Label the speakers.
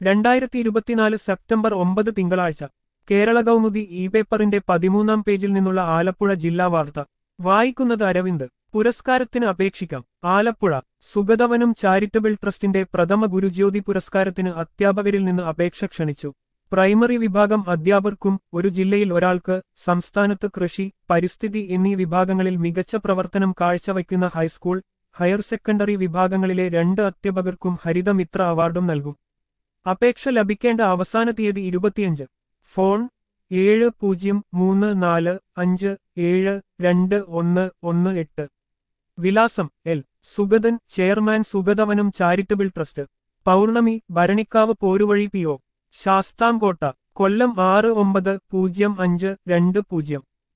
Speaker 1: രണ്ടായിരത്തി ഇരുപത്തിനാല് സെപ്റ്റംബർ ഒമ്പത് തിങ്കളാഴ്ച കേരള കൗമുദി ഇ പേപ്പറിന്റെ പതിമൂന്നാം പേജിൽ നിന്നുള്ള ആലപ്പുഴ ജില്ലാ വാർത്ത വായിക്കുന്നത് അരവിന്ദ് പുരസ്കാരത്തിന് അപേക്ഷിക്കാം ആലപ്പുഴ സുഗതവനം ചാരിറ്റബിൾ ട്രസ്റ്റിന്റെ പ്രഥമ ഗുരുജ്യോതി പുരസ്കാരത്തിന് അധ്യാപകരിൽ നിന്ന് അപേക്ഷ ക്ഷണിച്ചു പ്രൈമറി വിഭാഗം അധ്യാപകർക്കും ഒരു ജില്ലയിൽ ഒരാൾക്ക് സംസ്ഥാനത്ത് കൃഷി പരിസ്ഥിതി എന്നീ വിഭാഗങ്ങളിൽ മികച്ച പ്രവർത്തനം കാഴ്ചവയ്ക്കുന്ന ഹൈസ്കൂൾ ഹയർ സെക്കൻഡറി വിഭാഗങ്ങളിലെ രണ്ട് അധ്യാപകർക്കും ഹരിതമിത്ര അവാർഡും നൽകും അപേക്ഷ ലഭിക്കേണ്ട അവസാന തീയതി ഇരുപത്തിയഞ്ച് ഫോൺ ഏഴ് പൂജ്യം മൂന്ന് നാല് അഞ്ച് ഏഴ് രണ്ട് ഒന്ന് ഒന്ന് എട്ട് വിലാസം L Sugathan chairman Sugathavanam charitable trust Pournami Bharanikkavu Poruvazhi P O Sasthamcotta Kollam ആറ് ഒമ്പത് പൂജ്യം അഞ്ച് രണ്ട് പൂജ്യം